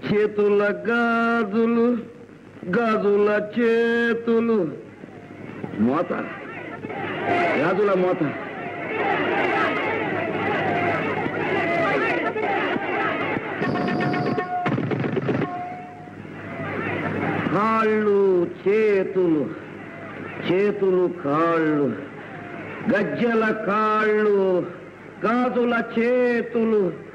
చేతుల గాజులు గాజుల చేతులు మోత గాజుల మోత కాళ్ళు చేతులు చేతులు కాళ్ళు గజ్జల కాళ్ళు గాజుల చేతులు